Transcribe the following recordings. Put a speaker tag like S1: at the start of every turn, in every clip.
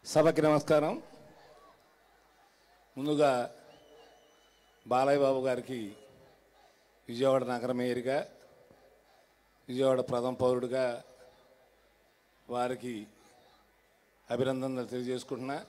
S1: సభకి నమస్కారం ముందుగా బాలయ్య బాబు గారికి విజయవాడ నగర మేయర్గా విజయవాడ ప్రథమ పౌరుడిగా వారికి అభినందనలు తెలియజేసుకుంటున్నా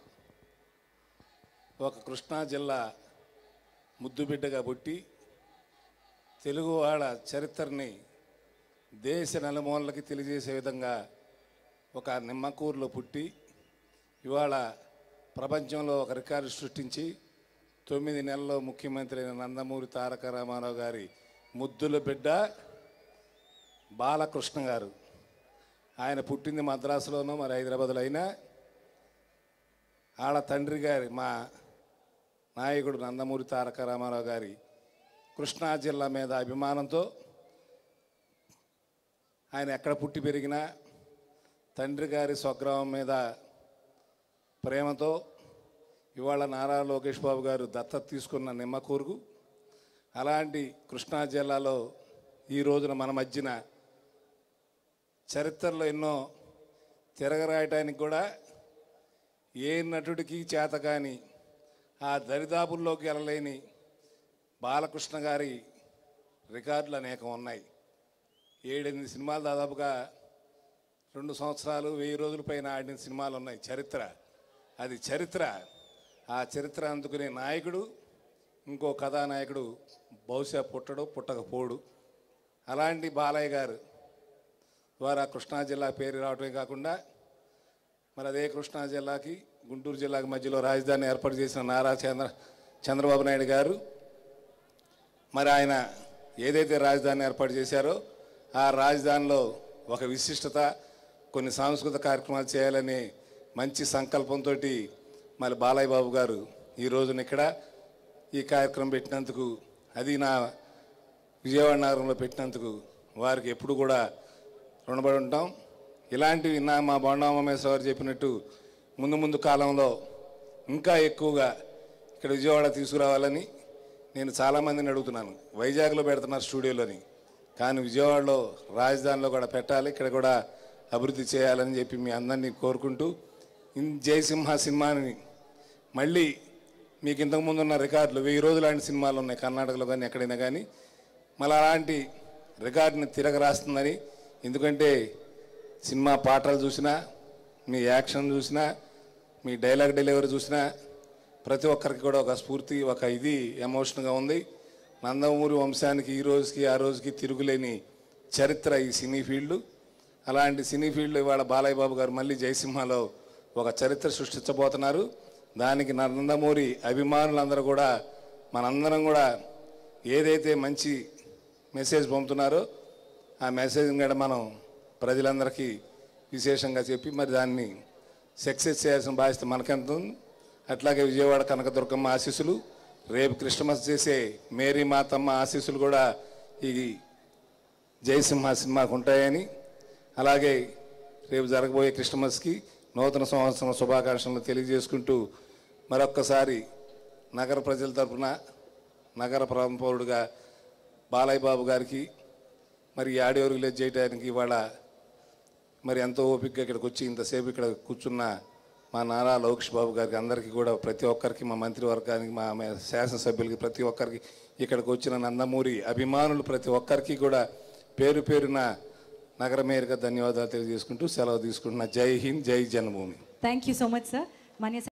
S1: ఒక కృష్ణా జిల్లా ముద్దుబిడ్డగా పుట్టి తెలుగు వాళ్ళ చరిత్రని దేశ నలుమూలలకి తెలియజేసే విధంగా ఒక నిమ్మకూరులో పుట్టి ఇవాళ ప్రపంచంలో ఒక రికార్డు సృష్టించి తొమ్మిది నెలల్లో ముఖ్యమంత్రి అయిన నందమూరి తారక రామారావు గారి ముద్దుల బిడ్డ బాలకృష్ణ గారు ఆయన పుట్టింది మద్రాసులోనూ మరి హైదరాబాద్లో అయినా ఆడ తండ్రి గారి మా నాయకుడు నందమూరి తారక రామారావు గారి కృష్ణా జిల్లా మీద అభిమానంతో ఆయన ఎక్కడ పుట్టి పెరిగినా తండ్రి గారి స్వగ్రామం మీద ప్రేమతో ఇవాళ నారా లోకేష్ బాబు గారు దత్తత తీసుకున్న నిమ్మకూరుగు అలాంటి కృష్ణా జిల్లాలో ఈ రోజున మన మధ్యన చరిత్రలో ఎన్నో తిరగరాయటానికి కూడా ఏ నటుడికి చేత కాని ఆ దరిదాపుల్లోకి వెళ్ళలేని బాలకృష్ణ గారి రికార్డులు అనేకం ఉన్నాయి ఏడెనిమిది సినిమాలు దాదాపుగా రెండు సంవత్సరాలు వెయ్యి రోజుల పైన ఆడిన సినిమాలు ఉన్నాయి చరిత్ర అది చరిత్ర ఆ చరిత్ర అందుకునే నాయకుడు ఇంకో కథానాయకుడు బహుశా పుట్టడు పుట్టకపోడు అలాంటి బాలయ్య గారు ద్వారా కృష్ణా జిల్లా పేరు రావటమే కాకుండా మరి అదే కృష్ణా జిల్లాకి గుంటూరు జిల్లాకి మధ్యలో రాజధాని ఏర్పాటు చేసిన నారా చంద్ర చంద్రబాబు నాయుడు గారు మరి ఆయన ఏదైతే రాజధాని ఏర్పాటు చేశారో ఆ రాజధానిలో ఒక విశిష్టత కొన్ని సాంస్కృతిక కార్యక్రమాలు చేయాలని మంచి సంకల్పంతో మరి బాలయ్య బాబు గారు ఈ రోజున ఇక్కడ ఈ కార్యక్రమం పెట్టినందుకు అది నా విజయవాడ నగరంలో పెట్టినందుకు వారికి ఎప్పుడు కూడా రుణపడి ఉంటాం ఇలాంటివి నా మా బొండామేశ్వర గారు చెప్పినట్టు ముందు ముందు కాలంలో ఇంకా ఎక్కువగా ఇక్కడ విజయవాడ తీసుకురావాలని నేను చాలామందిని అడుగుతున్నాను వైజాగ్లో పెడుతున్నారు స్టూడియోలోని కానీ విజయవాడలో రాజధానిలో కూడా పెట్టాలి ఇక్కడ కూడా అభివృద్ధి చేయాలని చెప్పి మీ అందరినీ కోరుకుంటూ ఇన్ జయసింహ సినిమాని మళ్ళీ మీకు ఇంతకుముందు ఉన్న రికార్డులు వెయ్యి రోజులు లాంటి సినిమాలు ఉన్నాయి కర్ణాటకలో కానీ ఎక్కడైనా కానీ మళ్ళీ అలాంటి రికార్డుని తిరగరాస్తుందని ఎందుకంటే సినిమా పాటలు చూసినా మీ యాక్షన్ చూసినా మీ డైలాగ్ డెలివరీ చూసినా ప్రతి ఒక్కరికి కూడా ఒక స్ఫూర్తి ఒక ఇది ఎమోషన్గా ఉంది నందమూరి వంశానికి ఈ రోజుకి ఆ రోజుకి తిరుగులేని చరిత్ర ఈ సినీ ఫీల్డ్ అలాంటి సినీ ఫీల్డ్ ఇవాళ బాలయ్య బాబు గారు మళ్ళీ జయసింహలో ఒక చరిత్ర సృష్టించబోతున్నారు దానికి నందమూరి అభిమానులందరూ కూడా మనందరం కూడా ఏదైతే మంచి మెసేజ్ పంపుతున్నారో ఆ మెసేజ్ కూడా మనం ప్రజలందరికీ విశేషంగా చెప్పి మరి దాన్ని సక్సెస్ చేయాల్సిన బాధ్యత మనకెంత ఉంది అట్లాగే విజయవాడ కనకదుర్గమ్మ ఆశీస్సులు రేపు క్రిస్టమస్ చేసే మేరీ మాతమ్మ ఆశీస్సులు కూడా ఈ జయసింహ సినిమాకు ఉంటాయని అలాగే రేపు జరగబోయే క్రిస్టమస్కి నూతన సంవత్సరం శుభాకాంక్షలు తెలియజేసుకుంటూ మరొక్కసారి నగర ప్రజల తరపున నగర పౌరుడుగా బాలయ్య బాబు గారికి మరి ఈ ఆడియో రిలీజ్ చేయడానికి ఇవాళ మరి ఎంతో ఓపికగా ఇక్కడికి వచ్చి ఇంతసేపు ఇక్కడ కూర్చున్న మా నారా లోకేష్ బాబు గారికి అందరికీ కూడా ప్రతి ఒక్కరికి మా మంత్రివర్గానికి మా మా శాసనసభ్యులకి ప్రతి ఒక్కరికి ఇక్కడికి వచ్చిన నందమూరి అభిమానులు ప్రతి ఒక్కరికి కూడా పేరు పేరున నగర మేయర్గా ధన్యవాదాలు తెలియజేసుకుంటూ సెలవు తీసుకుంటున్నా జై హింద్ జై జన్మభూమి
S2: thank you so much sir మాన్య